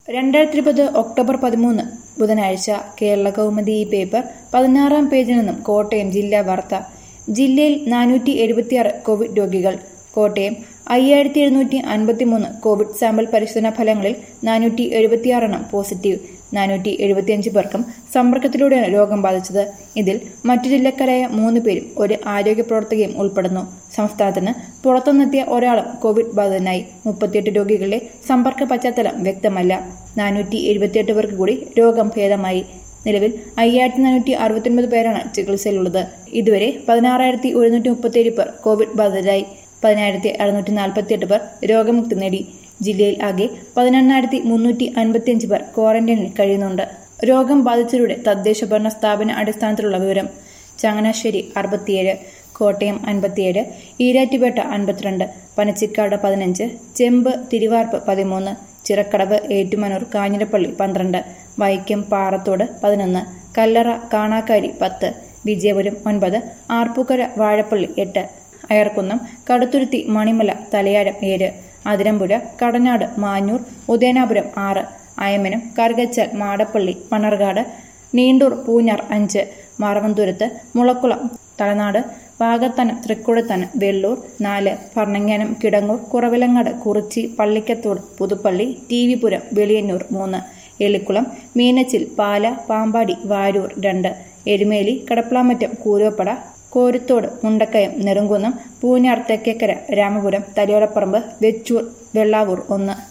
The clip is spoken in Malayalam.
രണ്ടായിരത്തി ഇരുപത് ഒക്ടോബർ പതിമൂന്ന് ബുധനാഴ്ച കേരള കൗമുദി ഈ പേപ്പർ പതിനാറാം പേജിൽ നിന്നും കോട്ടയം ജില്ലാ വാർത്ത ജില്ലയിൽ നാനൂറ്റി എഴുപത്തിയാറ് കോവിഡ് രോഗികൾ കോട്ടയം അയ്യായിരത്തി എഴുന്നൂറ്റി അൻപത്തിമൂന്ന് കോവിഡ് സാമ്പിൾ പരിശോധനാ ഫലങ്ങളിൽ നാനൂറ്റി എഴുപത്തിയാറെണ്ണം പോസിറ്റീവ് നാനൂറ്റി എഴുപത്തിയഞ്ച് പേർക്കും സമ്പർക്കത്തിലൂടെയാണ് രോഗം ബാധിച്ചത് ഇതിൽ മറ്റു ജില്ലക്കാരായ മൂന്ന് പേരും ഒരു ആരോഗ്യ പ്രവർത്തകയും ഉൾപ്പെടുന്നു സംസ്ഥാനത്തിന് പുറത്തുനിന്നെത്തിയ ഒരാളും കോവിഡ് ബാധിതനായി മുപ്പത്തിയെട്ട് രോഗികളുടെ സമ്പർക്ക പശ്ചാത്തലം വ്യക്തമല്ല നാനൂറ്റി എഴുപത്തിയെട്ട് പേർക്ക് കൂടി രോഗം ഭേദമായി നിലവിൽ അയ്യായിരത്തി നാനൂറ്റി അറുപത്തിയൊൻപത് പേരാണ് ചികിത്സയിലുള്ളത് ഇതുവരെ പതിനാറായിരത്തി ഒരുന്നൂറ്റി മുപ്പത്തിയേഴ് പേർ കോവിഡ് ബാധിതരായി പതിനായിരത്തി അറുന്നൂറ്റി നാൽപ്പത്തിയെട്ട് പേർ രോഗമുക്തി നേടി ജില്ലയിൽ ആകെ പതിനെണ്ണായിരത്തി മുന്നൂറ്റി അൻപത്തിയഞ്ച് പേർ ക്വാറന്റൈനിൽ കഴിയുന്നുണ്ട് രോഗം ബാധിച്ചവരുടെ തദ്ദേശ ഭരണ സ്ഥാപന അടിസ്ഥാനത്തിലുള്ള വിവരം ചങ്ങനാശ്ശേരി അറുപത്തിയേഴ് കോട്ടയം അൻപത്തിയേഴ് ഈരാറ്റുപേട്ട അൻപത്തിരണ്ട് പനച്ചിക്കാട് പതിനഞ്ച് ചെമ്പ് തിരുവാർപ്പ് പതിമൂന്ന് ചിറക്കടവ് ഏറ്റുമാനൂർ കാഞ്ഞിരപ്പള്ളി പന്ത്രണ്ട് വൈക്കം പാറത്തോട് പതിനൊന്ന് കല്ലറ കാണാക്കാരി പത്ത് വിജയപുരം ഒൻപത് ആർപ്പൂക്കര വാഴപ്പള്ളി എട്ട് അയർക്കുന്നം കടുത്തുരുത്തി മണിമല തലയാരം ഏഴ് അതിരമ്പുഴ കടനാട് മാഞ്ഞൂർ ഉദയനാപുരം ആറ് അയമനം കറുകച്ചാൽ മാടപ്പള്ളി മണർകാട് നീണ്ടൂർ പൂഞ്ഞാർ അഞ്ച് മാറവന്തുരത്ത് മുളക്കുളം തലനാട് വാകത്തനം തൃക്കുടത്തനം വെള്ളൂർ നാല് ഭരണങ്ങാനം കിടങ്ങൂർ കുറവിലങ്ങാട് കുറിച്ചി പള്ളിക്കത്തോട് പുതുപ്പള്ളി ടി വിപുരം വെളിയന്നൂർ മൂന്ന് എലിക്കുളം മീനച്ചിൽ പാല പാമ്പാടി വാരൂർ രണ്ട് എരുമേലി കടപ്ലാമറ്റം കൂരോപ്പട കോരുത്തോട് മുണ്ടക്കയം നെടുങ്കുന്നം പൂഞ്ഞാർ തെക്കേക്കര രാമപുരം തലയോലപ്പറമ്പ് വെച്ചൂർ വെള്ളാവൂർ ഒന്ന്